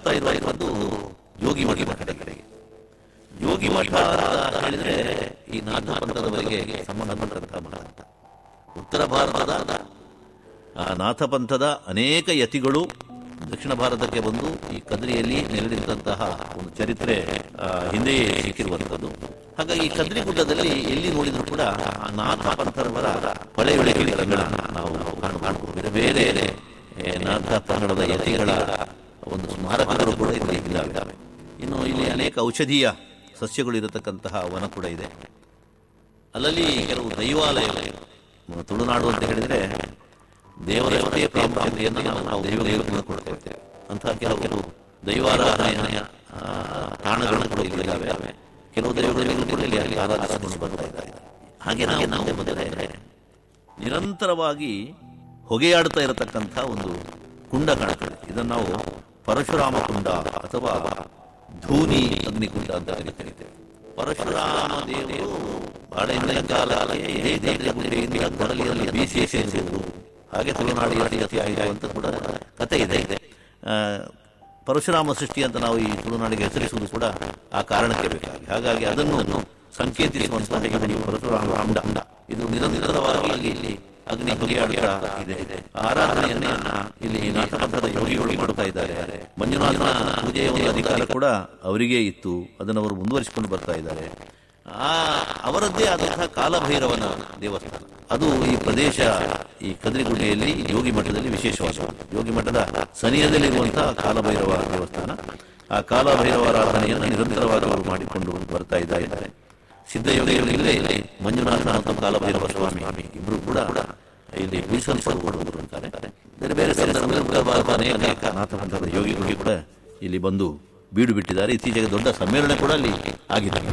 ಬರ್ತಾ ಇರುವಂತದ್ದು ಯೋಗಿ ಮಠದ ಕಡೆಗೆ ಯೋಗಿ ಮಠ ಅಂತ ಹೇಳಿದ್ರೆ ಈ ನಾಥ ಪಂಥದವರೆಗೆ ಸಂಬಂಧಪಟ್ಟಂತಹ ಮಠ ಅಂತ ಉತ್ತರ ಭಾರತದ ಆ ನಾಥ ಪಂಥದ ಅನೇಕ ಯತಿಗಳು ದಕ್ಷಿಣ ಭಾರತಕ್ಕೆ ಬಂದು ಈ ಕದ್ರಿಯಲ್ಲಿ ನೆಲೆನಿಂತಹ ಒಂದು ಚರಿತ್ರೆ ಆ, ಹಿಂದೆಯೇ ಸಿಕ್ಕಿರುವಂಥದ್ದು ಹಾಗಾಗಿ ಈ ಕದ್ರಿ ಗುಡ್ಡದಲ್ಲಿ ಎಲ್ಲಿ ನೋಡಿದ್ರು ಕೂಡ ಆ ನಾಥ ಪಂಥರವರ ಪಳೆಯುಳಿಕೆಗಳನ್ನ ನಾವು ಕಾಣ್- ಕಾಣಬಹುದು ಬೇರೆ ಬೇರೆ ಏ, ನಾಥ ಪಂಗಡದ ಯತಿಗಳ ಒಂದು ಸ್ಮಾರಕಗಳು ಕೂಡ ಇಲ್ಲಿ ಇದ್ದಾವೆ ಇನ್ನು ಇಲ್ಲಿ ಅನೇಕ ಔಷಧೀಯ ಸಸ್ಯಗಳು ಇರತಕ್ಕಂತಹ ವನ ಕೂಡ ಇದೆ ಅಲ್ಲಲ್ಲಿ ಕೆಲವು ದೈವಾಲಯಗಳು ತುಳುನಾಡು ಅಂತ ಹೇಳಿದ್ರೆ ದೇವರಷ್ಟೇ ಪ್ರಾಮುಖ್ಯತೆಯನ್ನು ನಾವು ನಾವು ದೈವಗಳಿಗೆ ಕೊಡ್ತೇವೆ ಅಂತಹ ಕೆಲವು ಕೆಲವು ದೈವಾರಾಧನೆಯ ಆ, ತಾಣಗಳು ಕೂಡ ಇಲ್ಲಿ ಇದ್ದಾವೆ ಕೆಲವು ದೈವಗಳಿಗೂ ಕೂಡ ಇಲ್ಲಿ ಅಲ್ಲಿ ಆರಾಧಿಸಿಕೊಂಡು ಬರ್ತಾ ಇದ್ದಾರೆ ಹಾಗೆ ನಾವು ನಾವು ಬಂದರೆ ನಿರಂತರವಾಗಿ ಹೊಗೆಯಾಡ್ತಾ ಇರತಕ್ಕಂಥ ಒಂದು ಕುಂಡ ಕಾಣುತ್ತದೆ ಇದನ್ನು ನಾವು ಪರಶುರಾಮ ಕುಂಡ ಅಥವಾ ಧೂನಿ ಅಗ್ನಿಕುಂಡ ಅಂತ ಕರೀತೇವೆ ಪರಶುರಾಮ ದೇವರು ಬಹಳ ಹಿಂದಿನ ಕಾಲಕ್ಕೆ ಇದೇ ದೇವರ ಗುಂಡೆಯಿಂದ ಕೊಡಲಿಯಲ್ಲಿ ಬೀಸಿ ಸೇರಿಸುವುದು ಹಾಗೆ ತುಳುನಾಡಿಯಲ್ಲಿ ಅತಿ ಆಯಿತು ಅಂತ ಕೂಡ ಕಥೆ ಇದೆ ಆ, ಪರಶುರಾಮ ಸೃಷ್ಟಿ ಅಂತ ನಾವು ಈ ತುಳುನಾಡಿಗೆ ಹೆಸರಿಸುವುದು ಕೂಡ ಆ ಕಾರಣಕ್ಕೆ ಬೇಕಾಗಿ ಹಾಗಾಗಿ ಅದನ್ನು ಸಂಕೇತಿಸುವಂತಹ ಈ ಪರಶುರಾಮ ಕುಂಡ ಇದು ನಿರಂತರವಾಗಿ ಇಲ್ಲಿ ಇಲ್ಲಿ ಅಗ್ನಿ ಹೊಗೆಯಾಡುತ್ತಾ ಇದೆ ಆರಾಧನೆಯನ್ನ ಇಲ್ಲಿ ನಾಟಕದ ಯೋಗಿಗಳು ಮಾಡುತ್ತಾ ಇದ್ದಾರೆ ಮಂಜುನಾಥನ ಪೂಜೆಯ ಒಂದು ಅಧಿಕಾರ ಕೂಡ ಅವರಿಗೆ ಇತ್ತು ಅದನ್ನು ಅವರು ಮುಂದುವರಿಸಿಕೊಂಡು ಬರ್ತಾ ಇದ್ದಾರೆ ಆ ಅವರದ್ದೇ ಆದಂತಹ ಕಾಲಭೈರವನ ದೇವಸ್ಥಾನ ಅದು ಈ ಪ್ರದೇಶ ಈ ಕದ್ರಿಗುಡ್ಡೆಯಲ್ಲಿ ಯೋಗಿ ಮಠದಲ್ಲಿ ವಿಶೇಷವಾದ ಯೋಗಿ ಮಠದ ಸನಿಹದಲ್ಲಿರುವಂತಹ ಕಾಲಭೈರವ ದೇವಸ್ಥಾನ ಆ ಕಾಲಭೈರವಾರಾಧನೆಯನ್ನು ನಿರಂತರವಾಗಿ ಅವರು ಮಾಡಿಕೊಂಡು ಬರ್ತಾ ಇದ್ದಾರೆ ಸಿದ್ಧಯೋಗಿಗಳು ಇಲ್ಲೇ ಇಲ್ಲಿ ಮಂಜುನಾಥ ಮತ್ತು ಕಾಲಭೈರವ ಸ್ವಾಮಿ ಇಬ್ಬರು ಕೂಡ ಇಲ್ಲಿ ಮೀಸಲ್ಪಡುವರು ಅಂತಾರೆ ಬೇರೆ ಬೇರೆ ಸಂದರ್ಭದಲ್ಲಿ ಕೂಡ ಬಹಳ ಅನೇಕ ನಾಥ ಪಂಥದ ಯೋಗಿಗಳು ಕೂಡ ಇಲ್ಲಿ ಬಂದು ಬೀಡು ಬಿಟ್ಟಿದ್ದಾರೆ ಇತ್ತೀಚೆಗೆ ದೊಡ್ಡ ಸಮ್ಮೇಳನ ಕೂಡ ಅಲ್ಲಿ ಆಗಿದೆ